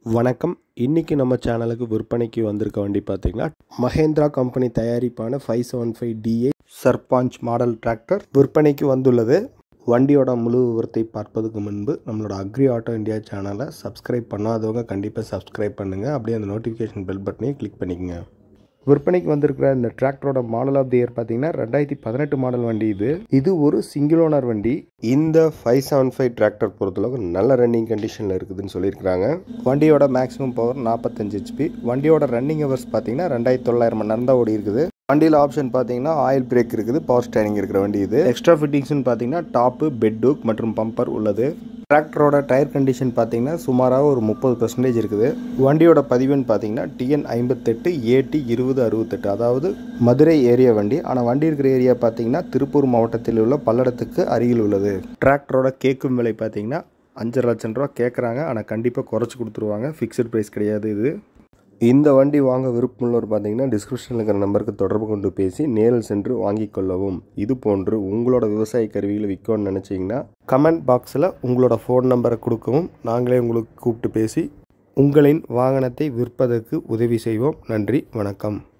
வணக்கம் இன்னைக்கு நம்ம சேனலுக்கு விற்பனைக்கு வந்திருக்க வண்டி பார்த்தீங்கன்னா மஹேந்திரா கம்பெனி தயாரிப்பான five seven five DI Sarpanch model tractor விற்பனைக்கு வந்துள்ளது வண்டியோட முழு விவரத்தை பார்ப்பதுக்கு முன்பு நம்மளோட அக்ரி ஆட்டோ இந்தியா சேனலை சப்ஸ்கிரைப் பண்ணாதவங்க கண்டிப்பாக சப்ஸ்கிரைப் பண்ணுங்கள் அப்படியே அந்த நோட்டிஃபிகேஷன் பெல் பட்டனையும் கிளிக் பண்ணிக்கங்க விற்பனைக்கு வந்திருக்கிற இந்த டிராக்டரோட மாடல் ஆஃப் தி இயர் பார்த்தீங்கன்னா ரெண்டாயிரத்தி பதினெட்டு மாடல் வண்டி இது இது ஒரு சிங்கிள் ஓனர் வண்டி இந்த ஃபைவ் செவன் ஃபைவ் டிராக்டர் பொறுத்தளவுக்கு நல்ல ரன்னிங் கண்டிஷனில் இருக்குதுன்னு சொல்லியிருக்காங்க வண்டியோட மேக்ஸிமம் பவர் நாற்பத்தஞ்சு ஹெச்பி வண்டியோட ரன்னிங் ஹவர்ஸ் பார்த்தீங்கன்னா ரெண்டாயிரத்தி தொள்ளாயிரம் மணி நேரம் தான் ஓடி இருக்குது வண்டியில் ஆப்ஷன் பார்த்தீங்கன்னா ஆயில் பிரேக் இருக்குது பவர் ஸ்டேரிங் இருக்கிற வண்டி இது எக்ஸ்ட்ரா ஃபிட்டிங்ஸ்னு பார்த்தீங்கன்னா டாப்பு பெட் டூக் மற்றும் பம்பர் உள்ளது டிராக்டரோட டயர் கண்டிஷன் பார்த்தீங்கன்னா சுமாராக ஒரு முப்பது பர்சன்டேஜ் இருக்குது வண்டியோட பதிவுன்னு பார்த்தீங்கன்னா டிஎன் ஐம்பத்தெட்டு ஏடி இருபது அறுபத்தெட்டு அதாவது மதுரை ஏரியா வண்டி ஆனால் வண்டி இருக்கிற ஏரியா பார்த்தீங்கன்னா திருப்பூர் மாவட்டத்தில் உள்ள பல்லடத்துக்கு அருகில் உள்ளது டிராக்டரோட கேட்கும் விலை பார்த்தீங்கன்னா அஞ்சரை லட்சம் ரூபா கேட்குறாங்க ஆனால் கண்டிப்பாக குறைச்சி கொடுத்துருவாங்க ஃபிக்ஸட் ப்ரைஸ் கிடையாது இது இந்த வண்டி வாங்க விருப்பமுள்ளவர் பார்த்தீங்கன்னா டிஸ்கிரிப்ஷனில் இருக்கிற நம்பருக்கு தொடர்பு கொண்டு பேசி நேரில் சென்று வாங்கிக் கொள்ளவும் இது போன்று உங்களோட விவசாய கருவிகளை விற்கணும்னு நினச்சிங்கன்னா கமெண்ட் பாக்ஸில் உங்களோட ஃபோன் நம்பரை கொடுக்கவும் நாங்களே உங்களுக்கு கூப்பிட்டு பேசி உங்களின் வாகனத்தை விற்பதற்கு உதவி செய்வோம் நன்றி வணக்கம்